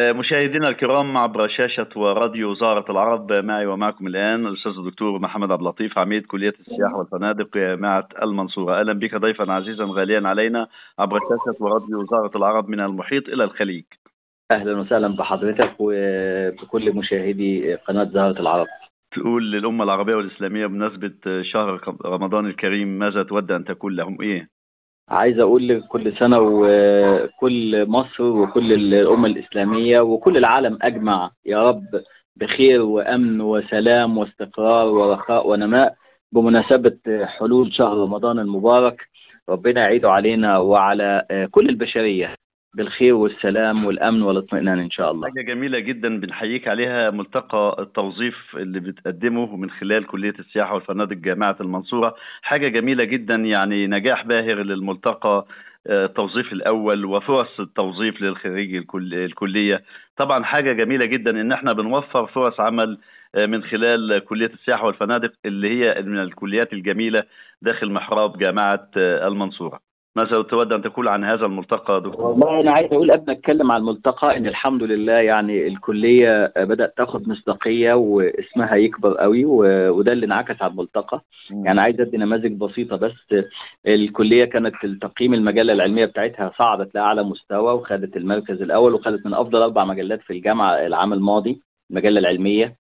مشاهدينا الكرام عبر شاشة وراديو وزارة العرب معي ومعكم الآن الأستاذ الدكتور محمد عبد اللطيف عميد كلية السياحة والفنادق جامعة المنصورة أهلا بك ضيفا عزيزا غاليا علينا عبر شاشة وراديو وزارة العرب من المحيط إلى الخليج اهلا وسهلا بحضرتك وبكل مشاهدي قناه زهره العرب تقول للأمة العربية والإسلامية بمناسبة شهر رمضان الكريم ماذا تود أن تكون لهم إيه؟ عايز اقول لكل سنه وكل مصر وكل الامه الاسلاميه وكل العالم اجمع يا رب بخير وامن وسلام واستقرار ورخاء ونماء بمناسبه حلول شهر رمضان المبارك ربنا يعيده علينا وعلى كل البشريه بالخير والسلام والامن والاطمئنان ان شاء الله. حاجة جميلة جدا بنحييك عليها ملتقى التوظيف اللي بتقدمه من خلال كلية السياحة والفنادق جامعة المنصورة، حاجة جميلة جدا يعني نجاح باهر للملتقى التوظيف الأول وفرص التوظيف للخريج الكل الكلية، طبعا حاجة جميلة جدا إن احنا بنوفر فرص عمل من خلال كلية السياحة والفنادق اللي هي من الكليات الجميلة داخل محراب جامعة المنصورة. ماذا تود ان تقول عن هذا الملتقى دكتور؟ والله انا عايز اقول قبل ما اتكلم عن الملتقى ان الحمد لله يعني الكليه بدات تاخد مصداقيه واسمها يكبر قوي وده اللي انعكس على الملتقى م. يعني عايز ادي نماذج بسيطه بس الكليه كانت التقييم المجله العلميه بتاعتها صعدت لاعلى مستوى وخدت المركز الاول وخدت من افضل اربع مجلات في الجامعه العام الماضي المجله العلميه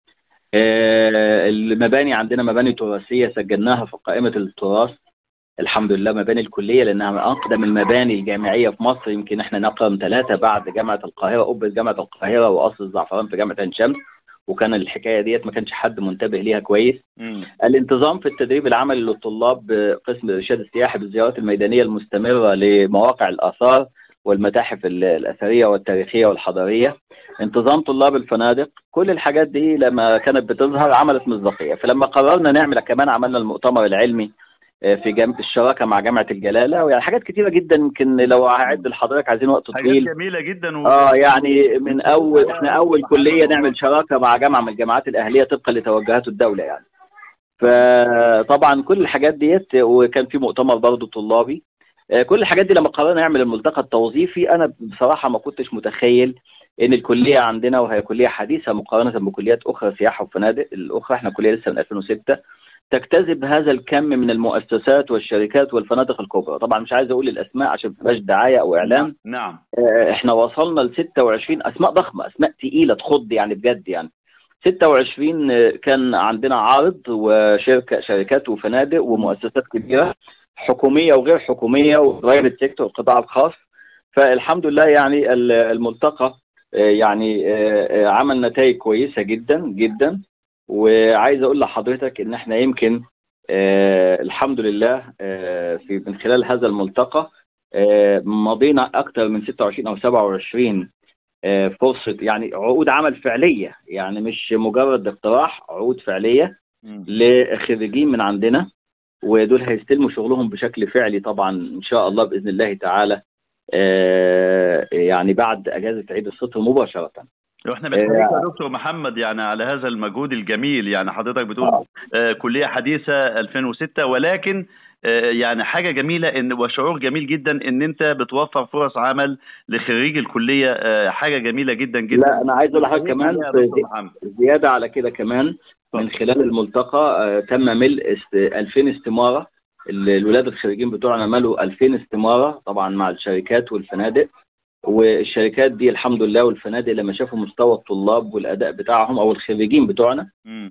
المباني عندنا مباني تراثيه سجلناها في قائمه التراث الحمد لله مباني الكليه لانها من اقدم المباني الجامعيه في مصر يمكن احنا نقم ثلاثه بعد جامعه القاهره قبه جامعه القاهره وقصر الزعفران في جامعه عين شمس وكان الحكايه ديت ما كانش حد منتبه ليها كويس. م. الانتظام في التدريب العملي للطلاب قسم الارشاد السياحي بالزيارات الميدانيه المستمره لمواقع الاثار والمتاحف الاثريه والتاريخيه والحضاريه. انتظام طلاب الفنادق كل الحاجات دي لما كانت بتظهر عملت مصداقيه فلما قررنا نعمل كمان عملنا المؤتمر العلمي في جامعه الشراكه مع جامعه الجلاله ويعني حاجات كتيره جدا يمكن لو هعد لحضرتك عايزين وقت طويل حاجات جميله جدا و... اه يعني من اول احنا اول كليه نعمل شراكه مع جامعه من الجامعات الاهليه طبقا لتوجهات الدوله يعني فطبعا كل الحاجات ديت وكان في مؤتمر برضه طلابي كل الحاجات دي لما قررنا نعمل الملتقى التوظيفي انا بصراحه ما كنتش متخيل ان الكليه عندنا وهي كليه حديثه مقارنه بكليات اخرى سياحه وفنادق الاخرى احنا كليه لسه من 2006 تجتذب هذا الكم من المؤسسات والشركات والفنادق الكبرى طبعا مش عايز اقول الاسماء عشان ما تبقاش دعايه او اعلام نعم احنا وصلنا ل 26 اسماء ضخمه اسماء تقيله تخض يعني بجد يعني 26 كان عندنا عارض وشركه شركات وفنادق ومؤسسات كبيره حكوميه وغير حكوميه وبرايفت سيكتور القطاع الخاص فالحمد لله يعني الملتقى يعني عمل نتائج كويسه جدا جدا وعايز اقول لحضرتك ان احنا يمكن آه الحمد لله آه في من خلال هذا الملتقى آه مضينا اكثر من 26 او 27 آه فرصه يعني عقود عمل فعليه يعني مش مجرد اقتراح عقود فعليه م. لخريجين من عندنا ودول هيستلموا شغلهم بشكل فعلي طبعا ان شاء الله باذن الله تعالى آه يعني بعد اجازه عيد الفطر مباشره واحنا بنحييك يا دكتور محمد يعني على هذا المجهود الجميل يعني حضرتك بتقول آه كليه حديثه 2006 ولكن آه يعني حاجه جميله ان وشعور جميل جدا ان انت بتوفر فرص عمل لخريج الكليه آه حاجه جميله جدا جدا لا انا عايز اقول لحضرتك كمان زياده على كده كمان من خلال الملتقى آه تم ملء 2000 استماره الولاد الخريجين بتوعنا ملوا 2000 استماره طبعا مع الشركات والفنادق والشركات دي الحمد لله والفنادق لما شافوا مستوى الطلاب والاداء بتاعهم او الخريجين بتوعنا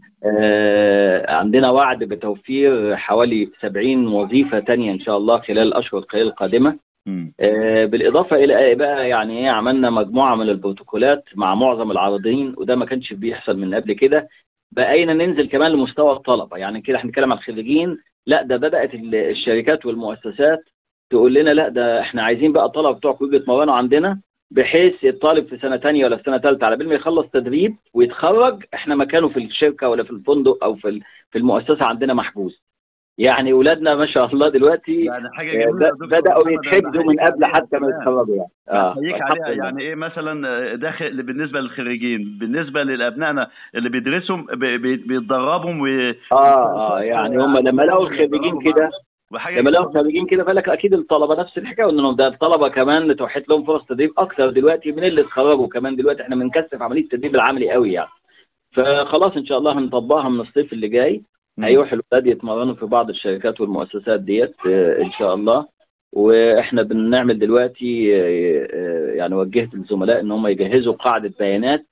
آه عندنا وعد بتوفير حوالي 70 وظيفه تانية ان شاء الله خلال الاشهر القليله القادمه آه بالاضافه الى بقى يعني ايه عملنا مجموعه من البروتوكولات مع معظم العارضين وده ما كانش بيحصل من قبل كده بقينا ننزل كمان لمستوى الطلبه يعني كده احنا بنتكلم عن الخريجين لا ده بدات الشركات والمؤسسات تقول لنا لا ده احنا عايزين بقى الطلبه بتوعكم يجوا يتمرنوا عندنا بحيث الطالب في سنه ثانيه ولا في سنه ثالثه على بال ما يخلص تدريب ويتخرج احنا مكانه في الشركه ولا في الفندق او في في المؤسسه عندنا محجوز. يعني اولادنا ما شاء الله دلوقتي يعني حاجه جميله بداوا يتحجزوا من قبل حتى ما يتخرجوا يعني اه عليها يعني ايه مثلا داخل بالنسبه للخريجين بالنسبه لابنائنا اللي بيدرسوا بيتدربوا و... اه اه يعني هم لما لقوا الخريجين كده وحاجه لما لهم خريجين كده فقال لك اكيد الطلبه نفس الحكايه وانهم ده الطلبه كمان توحيد لهم فرص تدريب اكثر دلوقتي من اللي اتخرجوا كمان دلوقتي احنا بنكثف عمليه التدريب العملي قوي يعني فخلاص ان شاء الله هنطبقها من الصيف اللي جاي هيروح الولاد يتمرنوا في بعض الشركات والمؤسسات ديت ان شاء الله واحنا بنعمل دلوقتي يعني وجهت الزملاء ان هم يجهزوا قاعده بيانات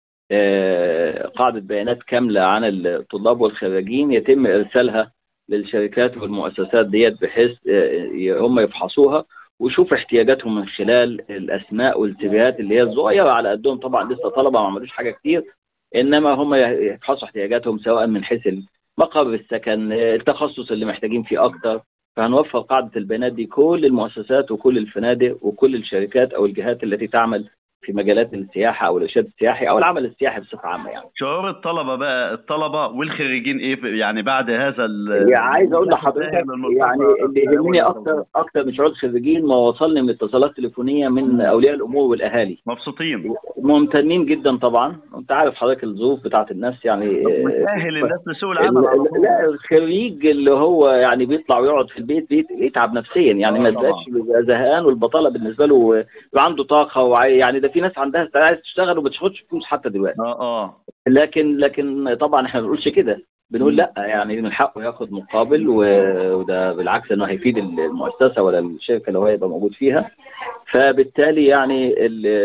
قاعده بيانات كامله عن الطلاب والخريجين يتم ارسالها للشركات والمؤسسات ديت بحيث هم يفحصوها ويشوف احتياجاتهم من خلال الاسماء والاتجاهات اللي هي الصغيره على قدهم طبعا لسه طلبه ما عملوش حاجه كتير انما هم يفحصوا احتياجاتهم سواء من حيث مقر السكن التخصص اللي محتاجين فيه اكتر فهنوفر قاعده البيانات دي كل المؤسسات وكل الفنادق وكل الشركات او الجهات التي تعمل في مجالات السياحه او الارشاد السياحي او العمل السياحي بصفه عامه يعني. شعور الطلبه بقى الطلبه والخريجين ايه يعني بعد هذا يعني عايز اقول لحضرتك يعني اللي يهمني اكتر اكتر من شعور الخريجين ما وصلني من اتصالات تليفونيه من اولياء الامور والاهالي. مبسوطين. ممتنين جدا طبعا، انت عارف حضرتك الظروف بتاعت الناس يعني وتاهل الناس لسوق العمل لا الخريج اللي هو يعني بيطلع ويقعد في البيت بيتعب نفسيا يعني ما يبقاش زهقان والبطاله بالنسبه له يبقى عنده طاقه وعي يعني ده في ناس عندها عايز تشتغل وما بتاخدش فلوس حتى دلوقتي اه اه لكن لكن طبعا احنا ما بنقولش كده بنقول لا يعني من حقه ياخد مقابل وده بالعكس انه هيفيد المؤسسه ولا الشركه اللي هو يبقى موجود فيها فبالتالي يعني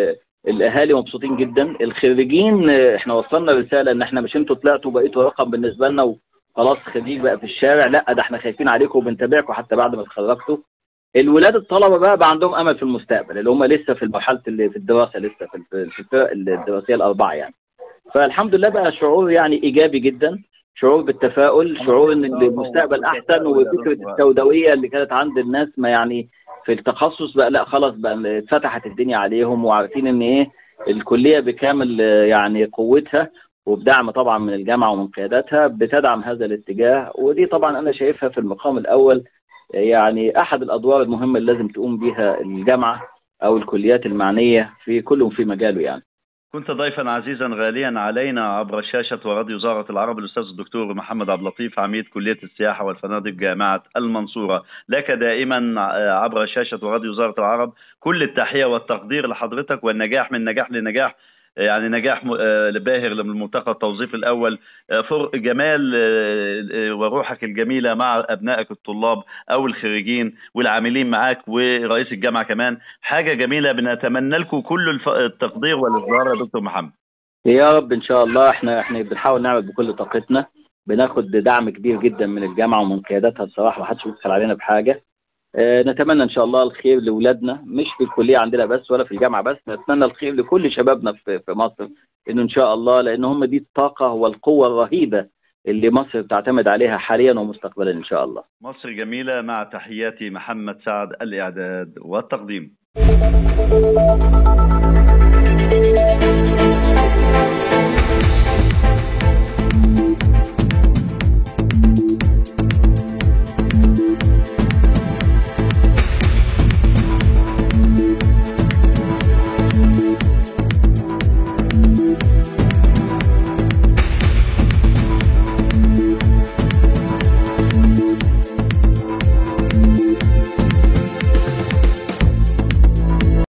الاهالي مبسوطين جدا الخريجين احنا وصلنا رساله ان احنا مش انتوا طلعتوا بقيتوا رقم بالنسبه لنا وخلاص خريج بقى في الشارع لا ده احنا خايفين عليكم وبنتابعكم حتى بعد ما اتخرجتوا الولاد الطلبه بقى بقى عندهم امل في المستقبل اللي هم لسه في مرحله اللي في الدراسه لسه في في الفرق الدراسيه الاربعه يعني فالحمد لله بقى شعور يعني ايجابي جدا شعور بالتفاؤل شعور ان المستقبل احسن وفكره السوداويه اللي كانت عند الناس ما يعني في التخصص بقى لا خلاص بقى اتفتحت الدنيا عليهم وعارفين ان ايه الكليه بكامل يعني قوتها وبدعم طبعا من الجامعه ومن قياداتها بتدعم هذا الاتجاه ودي طبعا انا شايفها في المقام الاول يعني احد الادوار المهمه اللي لازم تقوم بها الجامعه او الكليات المعنيه في كل في مجاله يعني. كنت ضيفا عزيزا غاليا علينا عبر شاشه وراديو زهره العرب الاستاذ الدكتور محمد عبد اللطيف عميد كليه السياحه والفنادق جامعه المنصوره لك دائما عبر شاشه وراديو زهره العرب كل التحيه والتقدير لحضرتك والنجاح من نجاح لنجاح يعني نجاح باهر للملتقى التوظيف الاول فرق جمال وروحك الجميله مع ابنائك الطلاب او الخريجين والعاملين معاك ورئيس الجامعه كمان حاجه جميله بنتمنى لكم كل التقدير والازدهار يا دكتور محمد يا رب ان شاء الله احنا احنا بنحاول نعمل بكل طاقتنا بناخد دعم كبير جدا من الجامعه ومن قياداتها الصراحه ما حدش بيدخل علينا بحاجه نتمنى ان شاء الله الخير لاولادنا مش في الكليه عندنا بس ولا في الجامعه بس نتمنى الخير لكل شبابنا في مصر انه ان شاء الله لان هم دي الطاقه والقوه الرهيبه اللي مصر بتعتمد عليها حاليا ومستقبلا ان شاء الله. مصر جميله مع تحياتي محمد سعد الاعداد والتقديم.